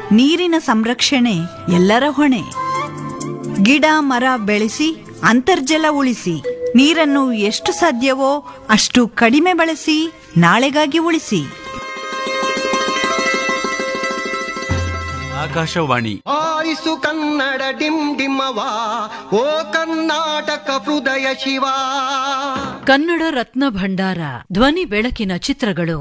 ನೀರಿನ ಸಂರಕ್ಷಣೆ ಎಲ್ಲರ ಹೊಣೆ ಗಿಡ ಮರ ಬೆಳೆಸಿ ಅಂತರ್ಜಲ ಉಳಿಸಿ ನೀರನ್ನು ಎಷ್ಟು ಸಾಧ್ಯವೋ ಅಷ್ಟು ಕಡಿಮೆ ಬಳಸಿ ನಾಳೆಗಾಗಿ ಉಳಿಸಿ ಆಕಾಶವಾಣಿ ಆರಿಸು ಕನ್ನಡ ಡಿಮ್ ಡಿಮ್ಮವ ಓ ಕರ್ನಾಟಕ ಹೃದಯ ಶಿವ ಕನ್ನಡ ರತ್ನ ಭಂಡಾರ ಧ್ವನಿ ಬೆಳಕಿನ ಚಿತ್ರಗಳು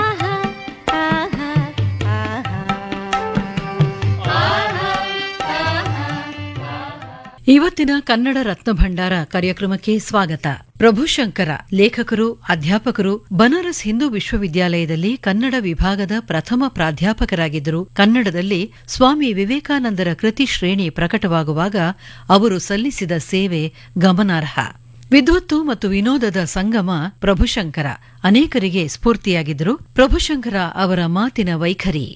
ಇವತ್ತಿನ ಕನ್ನಡ ರತ್ನ ಭಂಡಾರ ಕಾರ್ಯಕ್ರಮಕ್ಕೆ ಸ್ವಾಗತ ಪ್ರಭುಶಂಕರ ಲೇಖಕರು ಅಧ್ಯಾಪಕರು ಬನಾರಸ್ ಹಿಂದೂ ವಿಶ್ವವಿದ್ಯಾಲಯದಲ್ಲಿ ಕನ್ನಡ ವಿಭಾಗದ ಪ್ರಥಮ ಪ್ರಾಧ್ಯಾಪಕರಾಗಿದ್ದರು ಕನ್ನಡದಲ್ಲಿ ಸ್ವಾಮಿ ವಿವೇಕಾನಂದರ ಕೃತಿ ಶ್ರೇಣಿ ಪ್ರಕಟವಾಗುವಾಗ ಅವರು ಸಲ್ಲಿಸಿದ ಸೇವೆ ಗಮನಾರ್ಹ ವಿದ್ವತ್ತು ಮತ್ತು ವಿನೋದದ ಸಂಗಮ ಪ್ರಭುಶಂಕರ ಅನೇಕರಿಗೆ ಸ್ಫೂರ್ತಿಯಾಗಿದ್ದರು ಪ್ರಭುಶಂಕರ ಅವರ ಮಾತಿನ ವೈಖರಿ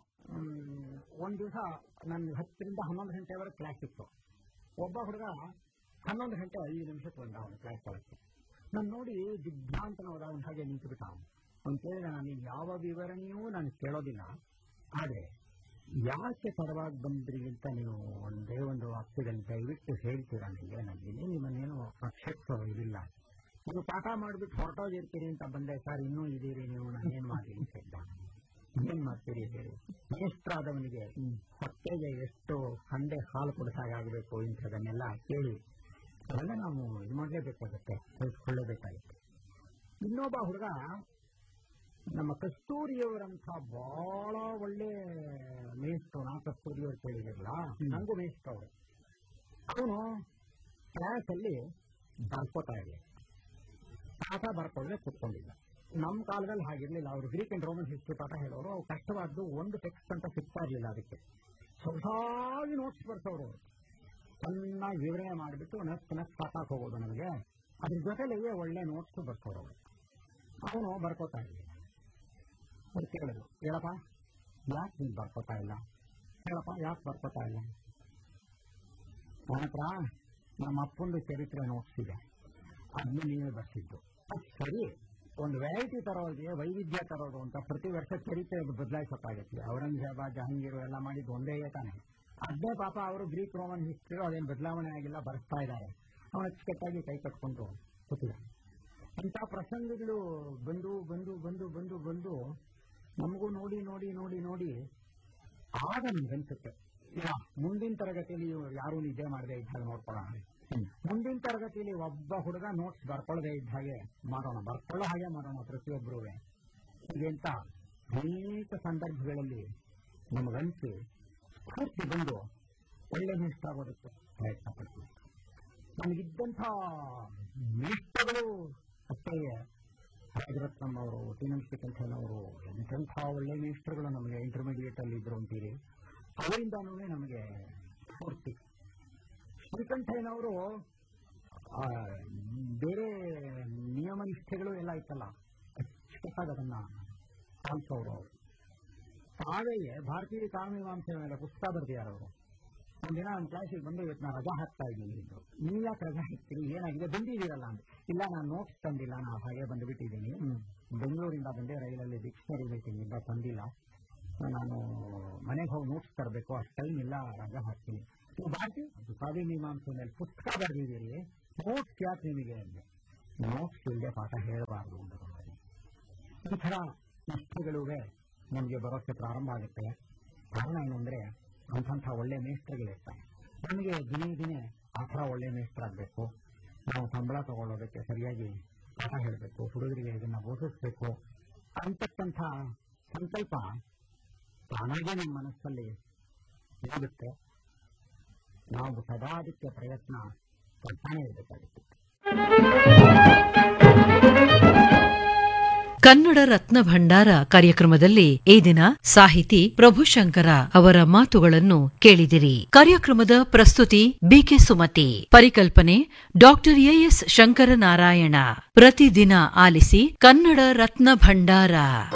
ಒಂದು ದಿವಸ ನನ್ನ ಹತ್ತರಿಂದ ಹನ್ನೊಂದು ಗಂಟೆವರೆಗೆ ಕ್ಲಾಸ್ ಇತ್ತು ಒಬ್ಬ ಹುಡುಗ ಹನ್ನೊಂದು ಗಂಟೆ ಐದು ನಿಮಿಷಕ್ಕೆ ಬಂದ ಅವನು ಕ್ಲಾಸ್ ಒಳಗೆ ನಾನು ನೋಡಿ ದಿಗ್ಭ್ರಾಂತನವಾದ ಅವನ ಹಾಗೆ ನಿಂತುಬಿಟ್ಟ ಅವನು ಅವ್ನು ಕೇಳಿದ ನಾನು ಯಾವ ವಿವರಣೆಯೂ ನಾನು ಕೇಳೋದಿಲ್ಲ ಆದರೆ ಯಾಕೆ ತಡವಾಗಿ ಬಂದ್ರಿ ಅಂತ ನೀವು ಒಂದೇ ಒಂದು ವಾಕ್ಯದಲ್ಲಿ ದಯವಿಟ್ಟು ಹೇಳ್ತೀರಾ ನನಗೆ ನನಗೆ ನಿಮ್ಮನ್ನೇನು ಅಕ್ಷಿಸೋ ಇದಿಲ್ಲ ನೀವು ಪಾಠ ಮಾಡಿಬಿಟ್ಟು ಹೊರಟೋಗಿರ್ತೀರಿ ಅಂತ ಬಂದೆ ಸರ್ ಇನ್ನೂ ಇದೀರಿ ನೀವು ನಾನೇನು ಮಾಡಲಿ ಅಂತ ಹೇಳ್ದ. ಏನ್ ಮಾಡ್ತೀರಿ ಹೇಳಿ ಮೇಷ್ಟ್ರಾದವನಿಗೆ ಹೊಟ್ಟೆಗೆ ಎಷ್ಟು ಹಂಡೆ ಹಾಲು ಕೊಡಿಸಾಗಬೇಕು ಇಂಥದನ್ನೆಲ್ಲ ಕೇಳಿ ಅವೆಲ್ಲ ನಾವು ಇದು ಮಾಡಲೇಬೇಕಾಗುತ್ತೆ ಕಲಿಸ್ಕೊಳ್ಳೇಬೇಕಾಗುತ್ತೆ ಇನ್ನೊಬ್ಬ ಹುಡುಗ ನಮ್ಮ ಕಸ್ತೂರಿಯವರಂಥ ಬಹಳ ಒಳ್ಳೆ ಮೇಷ್ಟ್ರು ನಾ ಕಸ್ತೂರಿಯವ್ರು ಕೇಳಿದಿರಲ್ಲ ನಂಗೂ ಮೇಷ್ಟ್ರು ಅವರು ಅವನು ಕ್ಲಾಸಲ್ಲಿ ಬರ್ಕೋತಾ ಇರಲಿ ಪಾಠ ಬರ್ಕೊಳ್ಳದೆ ಕೂತ್ಕೊಂಡಿಲ್ಲ ನಮ್ಮ ಕಾಲದಲ್ಲಿ ಹಾಗಿರ್ಲಿಲ್ಲ ಅವರು ಗ್ರೀಕ್ ಅಂಡ್ ರೋಮನ್ ಹಿಸ್ಟ್ರಿ ಪಾಠ ಹೇಳೋರು ಅವು ಕಷ್ಟವಾದ್ದು ಒಂದು ಟೆಕ್ಸ್ಟ್ ಅಂತ ಸಿಗ್ತಾ ಇರಲಿಲ್ಲ ಅದಕ್ಕೆ ಸೊಗಸಾಗಿ ನೋಟ್ಸ್ ಬರ್ಸೋರು ಅವ್ರು. ಚೆನ್ನಾಗಿ ವಿವರಣೆ ಮಾಡಿಬಿಟ್ಟು ನೆಕ್ಸ್ಟ್ ನೆಕ್ಸ್ಟ್ ಪಾಠಕ್ಕೆ ಹೋಗೋದು ನಮಗೆ ಅದ್ರ ಜೊತೆಲಿಗೆ ಒಳ್ಳೆ ನೋಟ್ಸ್ ಬರ್ಸೋರು ಅವರು ಅವನು ಬರ್ಕೋತಾ ಇರಲಿಲ್ಲ ಅವ್ರು ಕೇಳಿದ್ರು ಹೇಳಪ್ಪ ಯಾಕೆ ನೀನು ಬರ್ಕೋತಾ ಇಲ್ಲ ಹೇಳಪ್ಪ ಯಾಕೆ ಬರ್ಕೋತಾ ಇಲ್ಲ ನನ್ನ ಹತ್ರ ನಮ್ಮ ಅಪ್ಪಂದು ಚರಿತ್ರೆ ನೋಟ್ಸ್ ಇದೆ ಅದನ್ನ ನೀವೇ ಬರ್ಸಿದ್ದು ಅದ್ ಸರಿ ಒಂದು ವೆರೈಟಿ ತರೋರಿಗೆ ವೈವಿಧ್ಯ ತರೋದು ಅಂತ ಪ್ರತಿ ವರ್ಷ ಚರಿತ್ರೆ ಬದಲಾಯಿಸೋಕ್ಕಾಗತ್ತೆ ಔರಂಗಜೇಬ ಜಹಾಂಗೀರು ಎಲ್ಲ ಮಾಡಿದ್ದು ಒಂದೇ ತಾನೆ ಅದೇ ಪಾಪ ಅವರು ಗ್ರೀಕ್ ರೋಮನ್ ಹಿಸ್ಟ್ರಿ ಅದೇನು ಬದಲಾವಣೆ ಆಗಿಲ್ಲ ಬರ್ಸ್ತಾ ಇದ್ದಾರೆ ಅವನು ಅಚ್ಚುಕಟ್ಟಾಗಿ ಕೈ ಕಟ್ಕೊಂಡು ಕೂತಿದ್ದಾನೆ ಇಂಥ ಪ್ರಸಂಗಗಳು ಬಂದು ಬಂದು ಬಂದು ಬಂದು ಬಂದು ನಮಗೂ ನೋಡಿ ನೋಡಿ ನೋಡಿ ನೋಡಿ ಆಗ ನಮ್ಗನ್ಸುತ್ತೆ ಇಲ್ಲ ಮುಂದಿನ ತರಗತಿಯಲ್ಲಿ ಇವ್ರು ಯಾರೂ ನಿದ್ದೆ ಮಾಡದೆ ಇದ್ದಾಗ ನೋಡ್ಕೊಳ್ಳೋಣ ಮುಂದಿನ ತರಗತಿಯಲ್ಲಿ ಒಬ್ಬ ಹುಡುಗ ನೋಟ್ಸ್ ಬರ್ಕೊಳ್ಳದೆ ಇದ್ದ ಹಾಗೆ ಮಾಡೋಣ ಬರ್ಕೊಳ್ಳೋ ಹಾಗೆ ಮಾಡೋಣ ಪ್ರತಿಯೊಬ್ಬರೂ ಹೀಗೆಂತ ಅನೇಕ ಸಂದರ್ಭಗಳಲ್ಲಿ ನಮಗನ್ಸಿ ಸ್ಫೂರ್ತಿ ಬಂದು ಒಳ್ಳೆ ಮೇಷ್ಟಾಗೋದಕ್ಕೆ ಪ್ರಯತ್ನ ಪಡ್ತೀವಿ ನನಗಿದ್ದಂಥ ಮೇಷ್ಟಗಳು ಅಷ್ಟೇ ರಾಜರತ್ನಂ ಅವರು ಟಿನಂ ಶ್ರೀಕಂಠನವರು ಎಂತೆಂಥ ಒಳ್ಳೆ ಮೇಷ್ಟ್ರುಗಳು ನಮಗೆ ಇಂಟರ್ಮೀಡಿಯೇಟ್ ಅಲ್ಲಿ ಇದ್ರು ಅಂತೀರಿ ಅವರಿಂದಾನೂ ನಮಗೆ ಸ್ಫೂರ್ತಿ ಶ್ರೀಕಂಠಯ್ಯನವರು ಆ, ಬೇರೆ ನಿಯಮ ನಿಷ್ಠೆಗಳು ಎಲ್ಲ ಇತ್ತಲ್ಲ ಅಚ್ಚುಕಟ್ಟಾಗಿ ಅದನ್ನ ಪಾಲಿಸೋರು ಅವರು ಹಾಗೆಯೇ ಭಾರತೀಯ ಕಾನೂನಿಮಾಂಸೆ ಮೇಲೆ ಪುಸ್ತಕ ಬರೆದಿದ್ದಾರೆ ಅವರು ಒಂದಿನ ನಮ್ಮ ಕ್ಲಾಸಿಗೆ ಬಂದು ಇವತ್ತು ನಾನು ರಜಾ ಹಾಕ್ತಾ ಇದ್ದೀನಿ ಅಂದ್ರು ನೀವು ಯಾಕೆ ರಜಾ ಹಾಕ್ತೀರಿ ಏನಾಗಿದೆ ಬಂದಿದ್ದೀರಲ್ಲ ಅಂತ ಇಲ್ಲ ನಾನು ನೋಟ್ಸ್ ತಂದಿಲ್ಲ ನಾನು ಹಾಗೆ ಬಂದುಬಿಟ್ಟಿದ್ದೀನಿ ಬೆಂಗಳೂರಿಂದ ಬಂದೆ ರೈಲಲ್ಲಿ ಡಿಕ್ಷನರಿ ಮೀಟಿಂಗಿಂದ ತಂದಿಲ್ಲ ನಾನು ಮನೆಗೆ ಹೋಗಿ ನೋಟ್ಸ್ ತರಬೇಕು ಅಷ್ಟು ಟೈಮ್ ಇಲ್ಲ ರಜಾ ಹಾಕ್ತೀನಿ ನೀವು ಭಾರತೀಯ ಕಾವ್ಯ ಮೀಮಾಂಸೆ ಮೇಲೆ ಪುಸ್ತಕ ಬರೆದಿದ್ದೀರಿ ನೋಟ್ಸ್ ಯಾಕೆ ನಿಮಗೆ ಅಂದೆ ನೋಟ್ಸ್ ಇಲ್ಲದೆ ಪಾಠ ಹೇಳಬಾರ್ದು ಅಂತ ಈ ಥರ ನಿಷ್ಠೆಗಳುವೆ ನಮಗೆ ಬರೋಕ್ಕೆ ಪ್ರಾರಂಭ ಆಗುತ್ತೆ ಕಾರಣ ಏನಂದ್ರೆ ಅಂಥಂಥ ಒಳ್ಳೆ ಮೇಸ್ಟ್ರುಗಳಿರ್ತಾರೆ ನಮಗೆ ದಿನೇ ದಿನೇ ಆ ಥರ ಒಳ್ಳೆ ಮೇಸ್ಟ್ರಾಗಬೇಕು ನಾವು ಸಂಬಳ ತಗೊಳ್ಳೋದಕ್ಕೆ ಸರಿಯಾಗಿ ಪಾಠ ಹೇಳಬೇಕು ಹುಡುಗರಿಗೆ ಇದನ್ನ ಬೋಧಿಸ್ಬೇಕು ಅಂತಕ್ಕಂಥ ಸಂಕಲ್ಪ ತಾನಾಗೆ ನಮ್ಮ ಮನಸ್ಸಲ್ಲಿ ಇರುತ್ತೆ ನಾವು ಸದಾ ಅದಕ್ಕೆ ಪ್ರಯತ್ನ ಪಡ್ತಾನೆ ಇರಬೇಕಾಗುತ್ತೆ ಕನ್ನಡ ರತ್ನ ಭಂಡಾರ ಕಾರ್ಯಕ್ರಮದಲ್ಲಿ ಈ ದಿನ ಸಾಹಿತಿ ಪ್ರಭುಶಂಕರ ಅವರ ಮಾತುಗಳನ್ನು ಕೇಳಿದಿರಿ ಕಾರ್ಯಕ್ರಮದ ಪ್ರಸ್ತುತಿ ಬಿಕೆ ಸುಮತಿ ಪರಿಕಲ್ಪನೆ ಡಾಕ್ಟರ್ ಎಎಸ್ ಶಂಕರನಾರಾಯಣ ಪ್ರತಿದಿನ ಆಲಿಸಿ ಕನ್ನಡ ರತ್ನ ಭಂಡಾರ